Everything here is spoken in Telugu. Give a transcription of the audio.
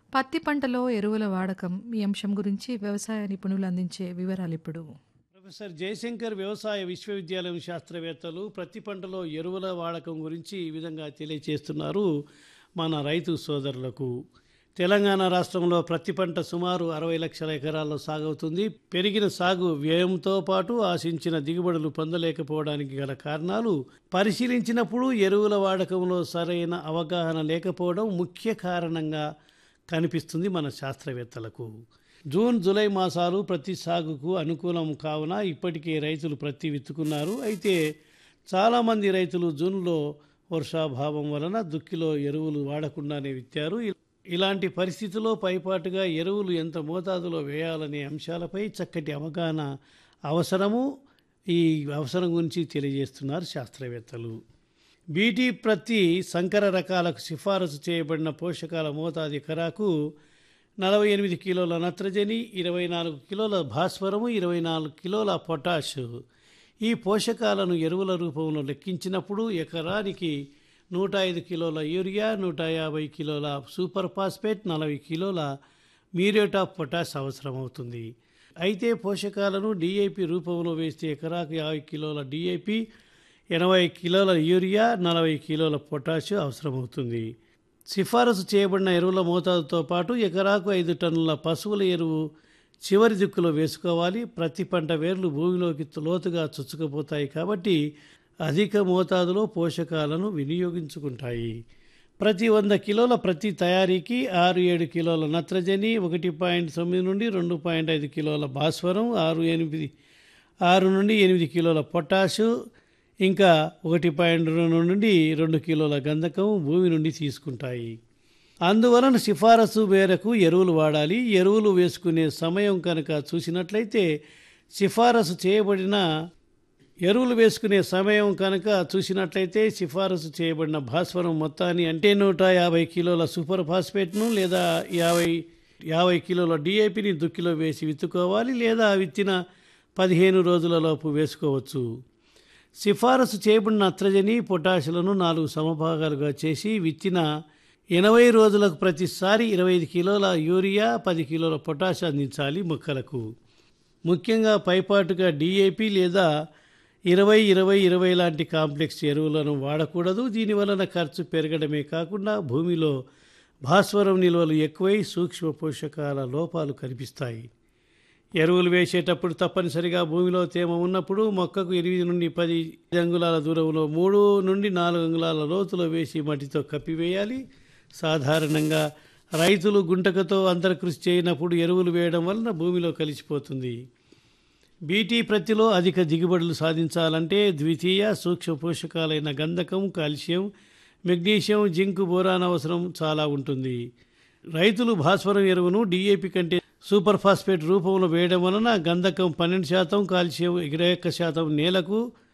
పత్తి పంటలో ఎరువుల వాడకం ఈ అంశం గురించి వ్యవసాయ నిపుణులు అందించే వివరాలు ఇప్పుడు ప్రొఫెసర్ జయశంకర్ వ్యవసాయ విశ్వవిద్యాలయం శాస్త్రవేత్తలు ప్రతి పంటలో ఎరువుల వాడకం గురించి ఈ విధంగా తెలియచేస్తున్నారు మన రైతు సోదరులకు తెలంగాణ రాష్ట్రంలో ప్రతి పంట సుమారు అరవై లక్షల ఎకరాల్లో సాగవుతుంది పెరిగిన సాగు వ్యయంతో పాటు ఆశించిన దిగుబడులు పొందలేకపోవడానికి గల కారణాలు పరిశీలించినప్పుడు ఎరువుల వాడకంలో సరైన అవగాహన లేకపోవడం ముఖ్య కారణంగా కనిపిస్తుంది మన శాస్త్రవేత్తలకు జూన్ జూలై మాసాలు ప్రతి సాగుకు అనుకూలం కావున ఇప్పటికే రైతులు ప్రతి విత్తుకున్నారు అయితే చాలామంది రైతులు జూన్లో వర్షాభావం వలన దుక్కిలో ఎరువులు వాడకుండానే విత్తారు ఇలాంటి పరిస్థితుల్లో పైపాటుగా ఎరువులు ఎంత మోతాదులో వేయాలనే అంశాలపై చక్కటి అవగాహన అవసరము ఈ అవసరం గురించి తెలియజేస్తున్నారు శాస్త్రవేత్తలు బీటీ ప్రతి సంకర రకాలకు సిఫారసు చేయబడిన పోషకాల మోతాదు ఎకరాకు నలభై ఎనిమిది కిలోల నత్రజని ఇరవై నాలుగు కిలోల భాస్వరము ఇరవై నాలుగు కిలోల పొటాష్ ఈ పోషకాలను ఎరువుల రూపంలో లెక్కించినప్పుడు ఎకరానికి నూట ఐదు కిలోల యూరియా నూట యాభై కిలోల సూపర్ ఫాస్ఫేట్ నలభై కిలోల మ్యూరేట్ ఆఫ్ పొటాష్ అవసరమవుతుంది అయితే పోషకాలను డిఏపి రూపంలో వేస్తే ఎకరాకు యాభై కిలోల డిఏపి ఎనభై కిలోల యూరియా నలభై కిలోల పొటాష్ అవసరమవుతుంది సిఫారసు చేయబడిన ఎరువుల మోతాదుతో పాటు ఎకరాకు ఐదు టన్నుల పశువుల ఎరువు చివరి దిక్కులో వేసుకోవాలి ప్రతి పంట వేర్లు భూమిలోకి లోతుగా చొచ్చుకుపోతాయి కాబట్టి అధిక మోతాదులో పోషకాలను వినియోగించుకుంటాయి ప్రతి వంద కిలోల ప్రతి తయారీకి ఆరు ఏడు కిలోల నత్రజని ఒకటి పాయింట్ తొమ్మిది నుండి రెండు పాయింట్ ఐదు కిలోల భాస్వరం ఆరు ఎనిమిది ఆరు నుండి ఎనిమిది కిలోల పొటాషు ఇంకా ఒకటి పాయింట్ రెండు నుండి రెండు కిలోల గంధకం భూమి నుండి తీసుకుంటాయి అందువలన సిఫారసు మేరకు ఎరువులు వాడాలి ఎరువులు వేసుకునే సమయం కనుక చూసినట్లయితే సిఫారసు చేయబడిన ఎరువులు వేసుకునే సమయం కనుక చూసినట్లయితే సిఫారసు చేయబడిన భాస్వరం మొత్తాన్ని అంటే నూట యాభై కిలోల సూపర్ ఫాస్ఫేట్ను లేదా యాభై యాభై కిలోల డిఐపిని దుక్కిలో వేసి విత్తుకోవాలి లేదా విత్తిన పదిహేను రోజులలోపు వేసుకోవచ్చు సిఫారసు చేయబడిన నత్రజని పొటాషులను నాలుగు సమభాగాలుగా చేసి విత్తిన ఎనభై రోజులకు ప్రతిసారి ఇరవై ఐదు కిలోల యూరియా పది కిలోల పొటాష్ అందించాలి మొక్కలకు ముఖ్యంగా పైపాటుగా డిఏపి లేదా ఇరవై ఇరవై ఇరవై లాంటి కాంప్లెక్స్ ఎరువులను వాడకూడదు దీని వలన ఖర్చు పెరగడమే కాకుండా భూమిలో భాస్వరం నిల్వలు ఎక్కువై సూక్ష్మ పోషకాల లోపాలు కనిపిస్తాయి ఎరువులు వేసేటప్పుడు తప్పనిసరిగా భూమిలో తేమ ఉన్నప్పుడు మొక్కకు ఎనిమిది నుండి పది అంగుళాల దూరంలో మూడు నుండి నాలుగు అంగుళాల లోతులో వేసి మట్టితో కప్పివేయాలి సాధారణంగా రైతులు గుంటకతో అంతర్కృషి చేయనప్పుడు ఎరువులు వేయడం వలన భూమిలో కలిసిపోతుంది బీటీ ప్రతిలో అధిక దిగుబడులు సాధించాలంటే ద్వితీయ సూక్ష్మ పోషకాలైన గంధకం కాల్షియం మెగ్నీషియం జింక్ బోరాన్ అవసరం చాలా ఉంటుంది రైతులు భాస్వరం ఎరువును డిఏపి కంటే సూపర్ ఫాస్ఫేట్ రూపంలో వేయడం వలన గంధకం పన్నెండు శాతం కాల్షియం ఇరవై ఒక్క శాతం నేలకు